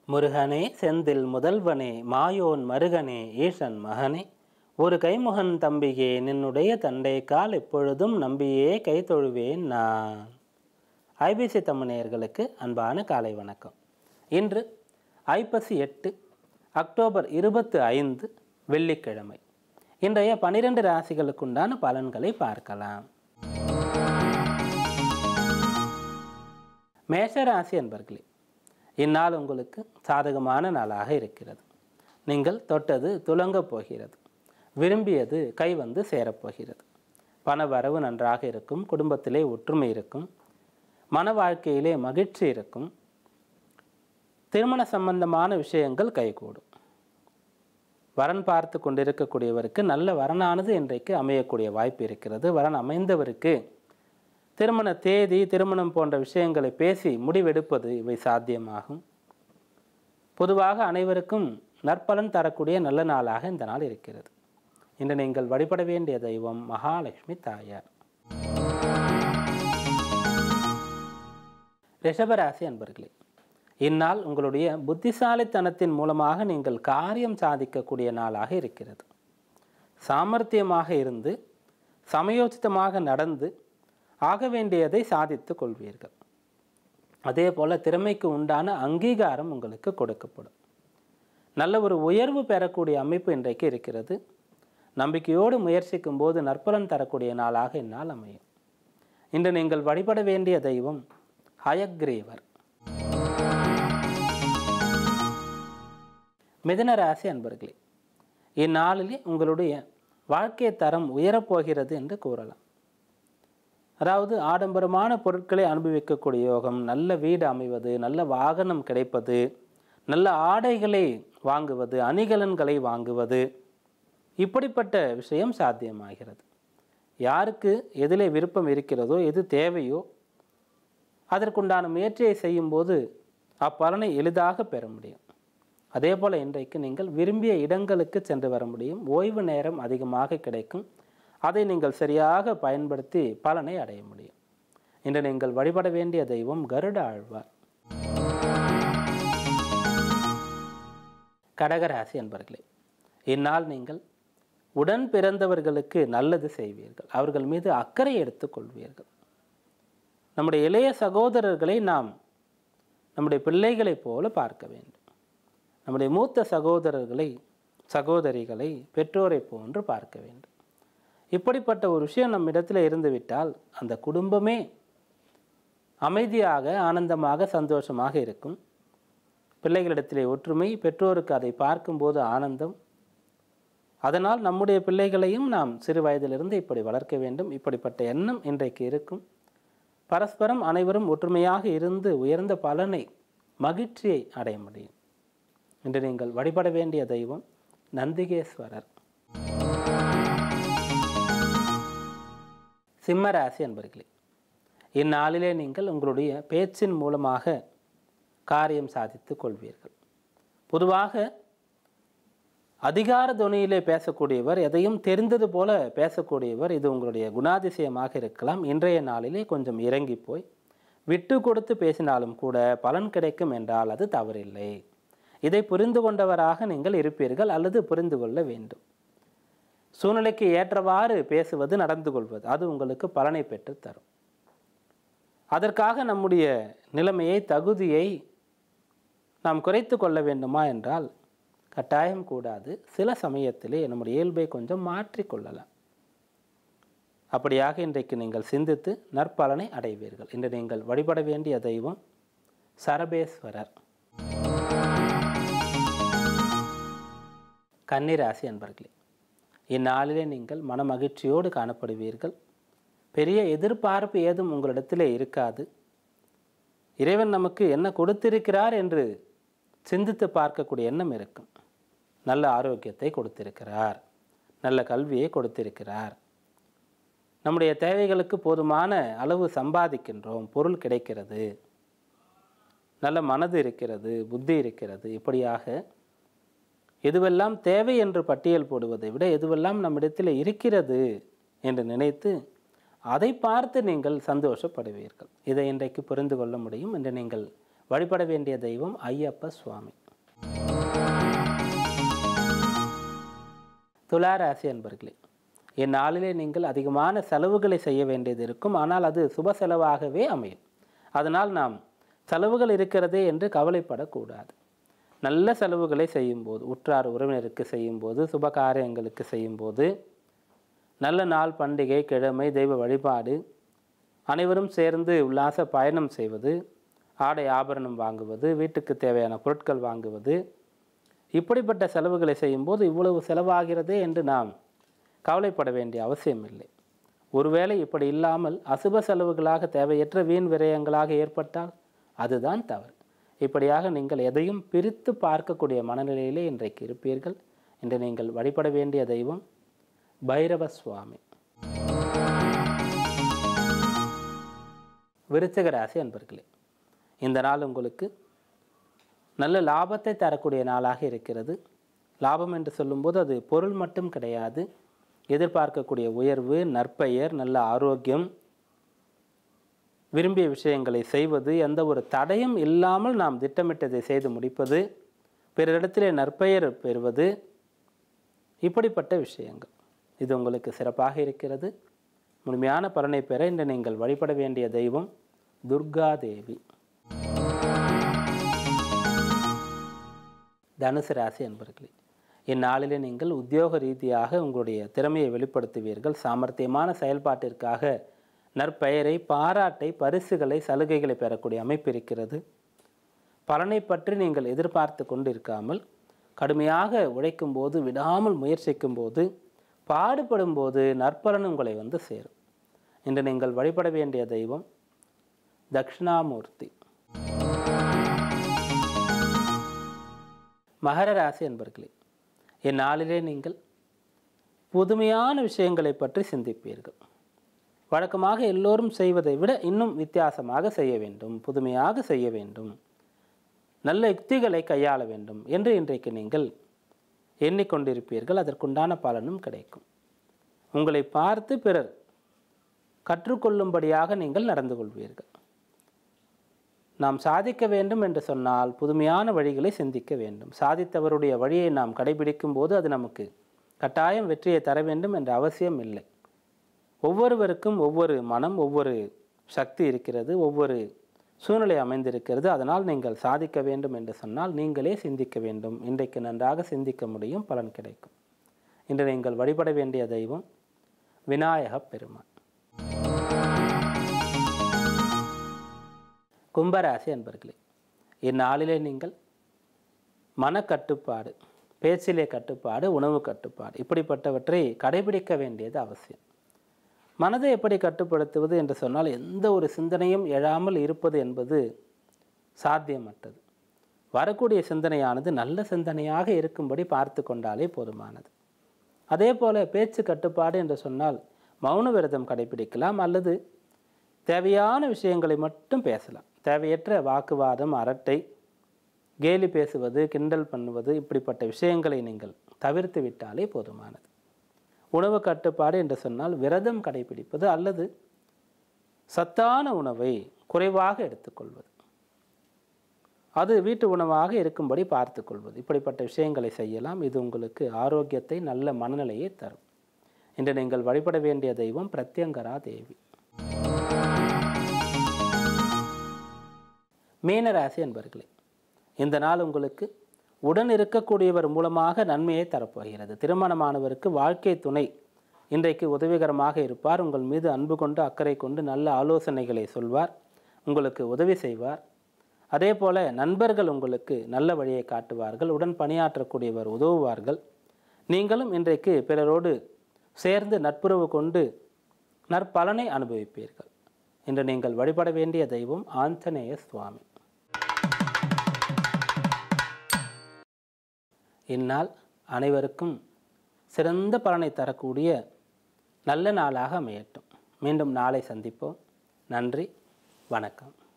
முருகனே செந்தில் முதல்வனே மாயோன் மருகனே ஈசன் மகனே ஒரு கைமுகன் தம்பியே நின்னுடைய தண்டை கால் எப்பொழுதும் நம்பியே கை தொழுவேன் நான் ஐபிசி தமிழர்களுக்கு அன்பான காலை வணக்கம் இன்று ஐப்பசி எட்டு அக்டோபர் இருபத்து ஐந்து வெள்ளிக்கிழமை இன்றைய பனிரெண்டு ராசிகளுக்குண்டான பலன்களை பார்க்கலாம் மேஷ ராசி அன்பர்களே இந்நாள் உங்களுக்கு சாதகமான நாளாக இருக்கிறது நீங்கள் தொட்டது துலங்கப் போகிறது விரும்பியது கை வந்து சேரப்போகிறது பண வரவு நன்றாக இருக்கும் குடும்பத்திலே ஒற்றுமை இருக்கும் மன வாழ்க்கையிலே மகிழ்ச்சி இருக்கும் திருமண சம்பந்தமான விஷயங்கள் கைகூடும் வரன் பார்த்து கொண்டிருக்கக்கூடியவருக்கு நல்ல வரனானது இன்றைக்கு அமையக்கூடிய வாய்ப்பு இருக்கிறது வரன் அமைந்தவருக்கு திருமண தேதி திருமணம் போன்ற விஷயங்களை பேசி முடிவெடுப்பது இவை சாத்தியமாகும் பொதுவாக அனைவருக்கும் நற்பலன் தரக்கூடிய நல்ல நாளாக இந்த நாள் இருக்கிறது இன்று நீங்கள் வழிபட வேண்டிய தெய்வம் மகாலட்சுமி தாயார் ரிஷபராசி அன்பர்களே இந்நாள் உங்களுடைய புத்திசாலித்தனத்தின் மூலமாக நீங்கள் காரியம் சாதிக்கக்கூடிய நாளாக இருக்கிறது சாமர்த்தியமாக இருந்து சமயோசிதமாக நடந்து ஆக வேண்டியதை சாதித்து கொள்வீர்கள் அதே போல் திறமைக்கு உண்டான அங்கீகாரம் உங்களுக்கு கொடுக்கப்படும் நல்ல ஒரு உயர்வு பெறக்கூடிய அமைப்பு இன்றைக்கு இருக்கிறது நம்பிக்கையோடு முயற்சிக்கும் போது நற்பலன் தரக்கூடிய நாளாக இந்நாள் அமையும் இன்று நீங்கள் வழிபட வேண்டிய தெய்வம் ஹயக்ரீவர் மிதன ராசி அன்பர்களே இந்நாளிலே உங்களுடைய வாழ்க்கை தரம் உயரப்போகிறது என்று கூறலாம் அதாவது ஆடம்பரமான பொருட்களை அனுபவிக்கக்கூடிய யோகம் நல்ல வீடு அமைவது நல்ல வாகனம் கிடைப்பது நல்ல ஆடைகளை வாங்குவது அணிகலன்களை வாங்குவது இப்படிப்பட்ட விஷயம் சாத்தியமாகிறது யாருக்கு எதிலே விருப்பம் இருக்கிறதோ எது தேவையோ அதற்குண்டான முயற்சியை செய்யும்போது அப்பலனை எளிதாக பெற முடியும் அதே போல் இன்றைக்கு நீங்கள் விரும்பிய இடங்களுக்கு சென்று வர முடியும் ஓய்வு நேரம் அதிகமாக கிடைக்கும் அதை நீங்கள் சரியாக பயன்படுத்தி பலனை அடைய முடியும் இன்று நீங்கள் வழிபட வேண்டிய தெய்வம் கருட ஆழ்வார் கடகராசி என்பர்களே இந்நாள் நீங்கள் உடன் பிறந்தவர்களுக்கு நல்லது செய்வீர்கள் அவர்கள் மீது அக்கறை எடுத்துக்கொள்வீர்கள் நம்முடைய இளைய சகோதரர்களை நாம் நம்முடைய பிள்ளைகளைப் போல பார்க்க வேண்டும் நம்முடைய மூத்த சகோதரர்களை சகோதரிகளை பெற்றோரை போன்று பார்க்க வேண்டும் இப்படிப்பட்ட ஒரு விஷயம் நம்மிடத்தில் இருந்துவிட்டால் அந்த குடும்பமே அமைதியாக ஆனந்தமாக சந்தோஷமாக இருக்கும் பிள்ளைகளிடத்திலே ஒற்றுமை பெற்றோருக்கு அதை பார்க்கும்போது ஆனந்தம் அதனால் நம்முடைய பிள்ளைகளையும் நாம் சிறு வயதிலிருந்து இப்படி வளர்க்க வேண்டும் இப்படிப்பட்ட எண்ணம் இன்றைக்கு இருக்கும் பரஸ்பரம் அனைவரும் ஒற்றுமையாக இருந்து உயர்ந்த பலனை மகிழ்ச்சியை அடைய முடியும் இன்று நீங்கள் வழிபட வேண்டிய தெய்வம் நந்திகேஸ்வரர் சிம்மராசி அன்பர்களே இந்நாளிலே நீங்கள் உங்களுடைய பேச்சின் மூலமாக காரியம் சாதித்து கொள்வீர்கள் பொதுவாக அதிகார துணியிலே பேசக்கூடியவர் எதையும் தெரிந்தது போல பேசக்கூடியவர் இது உங்களுடைய குணாதிசயமாக இருக்கலாம் இன்றைய நாளிலே கொஞ்சம் இறங்கி போய் விட்டு கொடுத்து பேசினாலும் கூட பலன் கிடைக்கும் என்றால் அது தவறில்லை இதை புரிந்து கொண்டவராக நீங்கள் இருப்பீர்கள் அல்லது புரிந்து கொள்ள வேண்டும் சூழ்நிலைக்கு ஏற்றவாறு பேசுவது நடந்து கொள்வது அது உங்களுக்கு பலனை பெற்று தரும் அதற்காக நம்முடைய நிலைமையை தகுதியை நாம் குறைத்து கொள்ள வேண்டுமா என்றால் கட்டாயம் கூடாது சில சமயத்திலே நம்முடைய இயல்பை கொஞ்சம் மாற்றிக்கொள்ளலாம் அப்படியாக இன்றைக்கு நீங்கள் சிந்தித்து நற்பலனை அடைவீர்கள் இன்று நீங்கள் வழிபட வேண்டிய தெய்வம் சரபேஸ்வரர் கன்னிராசி அன்பர்களே இந்நாளிலே நீங்கள் மன மகிழ்ச்சியோடு காணப்படுவீர்கள் பெரிய எதிர்பார்ப்பு ஏதும் உங்களிடத்திலே இருக்காது இறைவன் நமக்கு என்ன கொடுத்திருக்கிறார் என்று சிந்தித்து பார்க்கக்கூடிய எண்ணம் இருக்கும் நல்ல ஆரோக்கியத்தை கொடுத்திருக்கிறார் நல்ல கல்வியை கொடுத்திருக்கிறார் நம்முடைய தேவைகளுக்கு போதுமான அளவு சம்பாதிக்கின்றோம் பொருள் கிடைக்கிறது நல்ல மனது இருக்கிறது புத்தி இருக்கிறது இப்படியாக எதுவெல்லாம் தேவை என்று பட்டியல் போடுவதை விட எதுவெல்லாம் நம்மிடத்தில் இருக்கிறது என்று நினைத்து அதை பார்த்து நீங்கள் சந்தோஷப்படுவீர்கள் இதை இன்றைக்கு புரிந்து கொள்ள முடியும் என்று நீங்கள் வழிபட வேண்டிய தெய்வம் ஐயப்ப சுவாமி துலா ராசி அன்பர்களே இந்நாளிலே நீங்கள் அதிகமான செலவுகளை செய்ய வேண்டியது இருக்கும் ஆனால் அது சுப செலவாகவே அமையும் அதனால் நாம் செலவுகள் இருக்கிறதே என்று கவலைப்படக்கூடாது நல்ல செலவுகளை செய்யும்போது உற்றார் உறவினருக்கு செய்யும்போது சுப காரியங்களுக்கு செய்யும்போது நல்ல நாள் பண்டிகை கிழமை தெய்வ வழிபாடு அனைவரும் சேர்ந்து உல்லாச பயணம் செய்வது ஆடை ஆபரணம் வாங்குவது வீட்டுக்கு தேவையான பொருட்கள் வாங்குவது இப்படிப்பட்ட செலவுகளை செய்யும்போது இவ்வளவு செலவாகிறதே என்று நாம் கவலைப்பட வேண்டிய அவசியம் இல்லை ஒருவேளை இப்படி இல்லாமல் அசுப செலவுகளாக தேவையற்ற வீண் விரயங்களாக ஏற்பட்டால் அதுதான் தவறு இப்படியாக நீங்கள் எதையும் பிரித்து பார்க்கக்கூடிய மனநிலையிலே இன்றைக்கு இருப்பீர்கள் இன்று நீங்கள் வழிபட வேண்டிய தெய்வம் பைரவ சுவாமி விருச்சிக ராசி அன்பர்களே இந்த நாள் உங்களுக்கு நல்ல லாபத்தை தரக்கூடிய நாளாக இருக்கிறது லாபம் என்று சொல்லும்போது அது பொருள் மட்டும் கிடையாது எதிர்பார்க்கக்கூடிய உயர்வு நற்பெயர் நல்ல ஆரோக்கியம் விரும்பிய விஷயங்களை செய்வது எந்த ஒரு தடையும் இல்லாமல் நாம் திட்டமிட்டதை செய்து முடிப்பது பிறரிடத்திலே நற்பெயர் பெறுவது இப்படிப்பட்ட விஷயங்கள் இது உங்களுக்கு சிறப்பாக இருக்கிறது முழுமையான பலனை பெற இன்று நீங்கள் வழிபட வேண்டிய தெய்வம் துர்கா தேவி தனுசு ராசி அன்பர்களே இந்நாளிலே நீங்கள் உத்தியோக ரீதியாக உங்களுடைய திறமையை வெளிப்படுத்துவீர்கள் சாமர்த்தியமான செயல்பாட்டிற்காக நற்பெயரை பாராட்டை பரிசுகளை சலுகைகளை பெறக்கூடிய அமைப்பு இருக்கிறது பலனை பற்றி நீங்கள் எதிர்பார்த்து கொண்டிருக்காமல் கடுமையாக உழைக்கும் போது விடாமல் முயற்சிக்கும் போது பாடுபடும் போது நற்பலன் உங்களை வந்து சேரும் இன்று நீங்கள் வழிபட வேண்டிய தெய்வம் தக்ஷணாமூர்த்தி மகர ராசி என்பர்களே இந்நாளிலே நீங்கள் புதுமையான விஷயங்களை பற்றி சிந்திப்பீர்கள் வழக்கமாக எல்லோரும் செய்வதை விட இன்னும் வித்தியாசமாக செய்ய வேண்டும் புதுமையாக செய்ய வேண்டும் நல்ல யுக்திகளை கையாள வேண்டும் என்று இன்றைக்கு நீங்கள் எண்ணிக்கொண்டிருப்பீர்கள் அதற்குண்டான பலனும் கிடைக்கும் உங்களை பார்த்து பிறர் கற்றுக்கொள்ளும்படியாக நீங்கள் நடந்து கொள்வீர்கள் நாம் சாதிக்க வேண்டும் என்று சொன்னால் புதுமையான வழிகளை சிந்திக்க வேண்டும் சாதித்தவருடைய வழியை நாம் கடைபிடிக்கும் போது அது நமக்கு கட்டாயம் வெற்றியை தர வேண்டும் என்ற அவசியம் இல்லை ஒவ்வொருவருக்கும் ஒவ்வொரு மனம் ஒவ்வொரு சக்தி இருக்கிறது ஒவ்வொரு சூழ்நிலை அமைந்திருக்கிறது அதனால் நீங்கள் சாதிக்க வேண்டும் என்று சொன்னால் நீங்களே சிந்திக்க வேண்டும் இன்றைக்கு நன்றாக சிந்திக்க முடியும் பலன் கிடைக்கும் இன்று நீங்கள் வழிபட வேண்டிய தெய்வம் விநாயக பெருமான் கும்பராசி அன்பர்களே இந்நாளிலே நீங்கள் மனக்கட்டுப்பாடு பேச்சிலே கட்டுப்பாடு உணவு கட்டுப்பாடு இப்படிப்பட்டவற்றை கடைபிடிக்க வேண்டியது அவசியம் மனதை எப்படி கட்டுப்படுத்துவது என்று சொன்னால் எந்த ஒரு சிந்தனையும் எழாமல் இருப்பது என்பது சாத்தியமற்றது வரக்கூடிய சிந்தனையானது நல்ல சிந்தனையாக இருக்கும்படி பார்த்து கொண்டாலே போதுமானது அதே போல பேச்சு கட்டுப்பாடு என்று சொன்னால் மௌன விரதம் கடைபிடிக்கலாம் அல்லது தேவையான விஷயங்களை மட்டும் பேசலாம் தேவையற்ற வாக்குவாதம் அரட்டை கேலி பேசுவது கிண்டல் பண்ணுவது இப்படிப்பட்ட விஷயங்களை நீங்கள் தவிர்த்து விட்டாலே போதுமானது உணவு கட்டுப்பாடு என்று சொன்னால் விரதம் கடைபிடிப்பது அல்லது சத்தான உணவை குறைவாக எடுத்துக்கொள்வது அது வீட்டு உணவாக இருக்கும்படி பார்த்து கொள்வது இப்படிப்பட்ட விஷயங்களை செய்யலாம் இது உங்களுக்கு ஆரோக்கியத்தை நல்ல மனநிலையை தரும் இன்று நீங்கள் வழிபட வேண்டிய தெய்வம் பிரத்யங்கரா தேவி மீனராசி என்பர்களே இந்த நாள் உங்களுக்கு உடன் இருக்கக்கூடியவர் மூலமாக நன்மையை தரப்போகிறது திருமணமானவருக்கு வாழ்க்கை துணை இன்றைக்கு உதவிகரமாக இருப்பார் உங்கள் மீது அன்பு கொண்டு அக்கறை கொண்டு நல்ல ஆலோசனைகளை சொல்வார் உங்களுக்கு உதவி செய்வார் அதே போல நண்பர்கள் உங்களுக்கு நல்ல வழியை காட்டுவார்கள் உடன் பணியாற்றக்கூடியவர் உதவுவார்கள் நீங்களும் இன்றைக்கு பிறரோடு சேர்ந்து நட்புறவு கொண்டு நற்பலனை அனுபவிப்பீர்கள் இன்று நீங்கள் வழிபட வேண்டிய தெய்வம் ஆஞ்சநேய சுவாமி இந்நாள் அனைவருக்கும் சிறந்த பலனை தரக்கூடிய நல்ல நாளாக அமையட்டும் மீண்டும் நாளை சந்திப்போம் நன்றி வணக்கம்